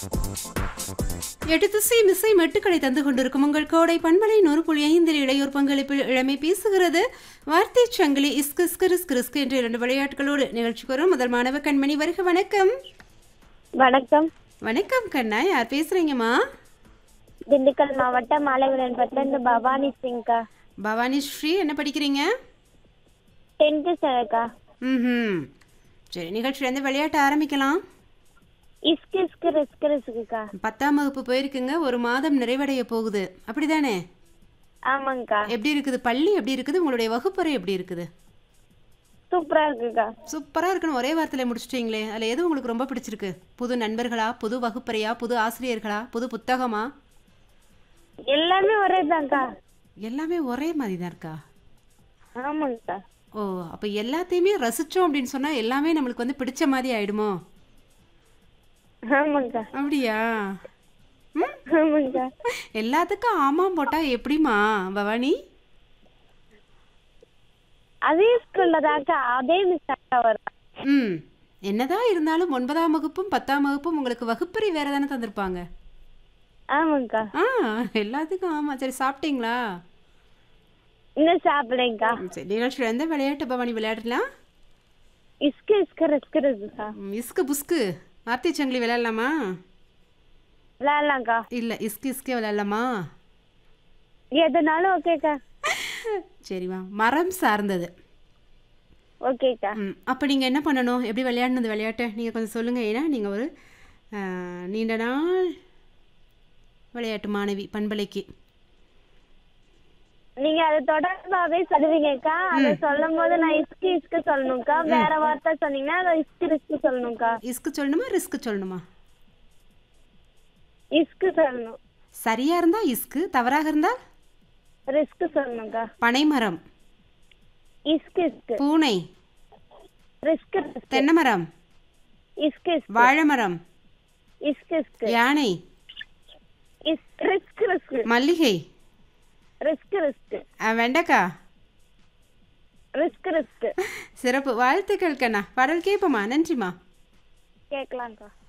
எட்டு திசை மிசை மெட்டுக்களை தந்து கொண்டிருக்கும் உங்கள் கோடை பண்பலை நூறு புள்ளி ஐந்தில் இளையோர் பங்களிப்பில் இளமை பேசுகிறது வார்த்தை சங்கிலி இஸ்கு இஸ்கு ரிஸ்கு ரிஸ்கு என்ற இரண்டு விளையாட்டுகளோடு நிகழ்ச்சிக்கு வரும் முதல் மாணவ கண்மணி வருக வணக்கம் வணக்கம் வணக்கம் கண்ணா யார் பேசுறீங்கம்மா திண்டுக்கல் மாவட்டம் மாலைகுடன் பட்டிலிருந்து பவானி சிங்க்கா பவானி ஸ்ரீ என்ன படிக்கிறீங்க டென்த்து சார்க்கா ம் சரி நிகழ்ச்சியிலேருந்து விளையாட்டு ஆரம்பிக்கலாம் இஸ்கு இஸ்கு ரிஸ்கு ரிஸ்குக்கா பத்தாம் வகுப்பு போயிருக்குங்க ஒரு மாதம் நிறைவடைய போகுது அப்படிதானே ஆமாங்கக்கா எப்படி இருக்குது பள்ளி எப்படி இருக்குது உங்களுடைய வகுப்பறை எப்படி இருக்குது சூப்பரா இருக்குக்கா சூப்பராக இருக்குன்னு ஒரே வார்த்தையில் முடிச்சிட்டிங்களே அதில் எது உங்களுக்கு ரொம்ப பிடிச்சிருக்கு புது நண்பர்களா புது வகுப்பறையா புது ஆசிரியர்களா புது புத்தகமா எல்லாமே ஒரே தான்க்கா எல்லாமே ஒரே மாதிரி தான் இருக்கா ஆமாங்கக்கா ஓ அப்போ எல்லாத்தையுமே ரசித்தோம் அப்படின்னு சொன்னால் எல்லாமே நம்மளுக்கு வந்து பிடிச்ச மாதிரி ஆயிடுமோ ஆமாங்கக்கா அப்படியா ம் ஆமாங்கக்கா எல்லாத்துக்கும் ஆமாம் போட்டால் எப்படிம்மா பவானி அதே ஸ்கூல்ல தான்க்கா அதே மிஸ் அக்கா வரும் ம் என்னதான் இருந்தாலும் ஒன்பதாம் வகுப்பும் பத்தாம் வகுப்பும் உங்களுக்கு வகுப்பறை வேற தானே தந்திருப்பாங்க ஆமாங்கக்கா ஆ எல்லாத்துக்கும் ஆமாம் சரி சாப்பிட்டீங்களா இன்னும் சாப்பிடுங்கக்கா ம், சரி நிகழ்ச்சியில் எந்த விளையாட்டு பவானி விளையாடலாம் இஸ்கு இஸ்கு ரிஸ்கு ரிஸ்குக்கா ம், இஸ்கு புஸ்கு வார்த்தை சங்கிலி விளையாடலாமா விளையாடலாம்க்கா இல்லை இஸ்கு இஸ்கே விளையாடலாமா எதுனாலும் ஓகேக்கா சரிம்மா மரம் சார்ந்தது ஓகேக்கா ம் அப்போ நீங்கள் என்ன பண்ணணும் எப்படி விளையாடணும் விளையாட்டை நீங்கள் கொஞ்சம் சொல்லுங்கள் ஏன்னா நீங்கள் ஒரு ஆ, நீண்ட நாள் விளையாட்டு மாணவி பண்பலைக்கு நீங்க அது தொடர்பாவே சொல்லுவீங்கக்கா அதை சொல்லும் போது நான் இஸ்கு இஸ்கு சொல்லணும்க்கா வேற வார்த்தை சொன்னீங்கன்னா அதை இஸ்கு ரிஸ்கு சொல்லணும்க்கா இஸ்கு சொல்லணுமா ரிஸ்க்கு சொல்லணுமா இஸ்கு சொல்லணும் சரியாக இருந்தால் இஸ்கு தவறாக இருந்தால் ரிஸ்க் சொல்லணும்க்கா பனைமரம் இஸ்கு இஸ்கு பூனை ரிஸ்க் ரிஸ்க் தென்னைமரம் இஸ்கு இஸ்கு வாழைமரம் இஸ்கு இஸ்கு யானை இஸ் ரிஸ்க் ரிஸ்க் மல்லிகை ரிஸ்க் ரிஸ்க் ஆ, வெண்டைக்காய் ரிஸ்க் ரிஸ்க் சிறப்பு வாழ்த்துக்கள் கண்ணா பாடல் கேட்போமா நன்றிம்மா கேட்கலாம்க்கா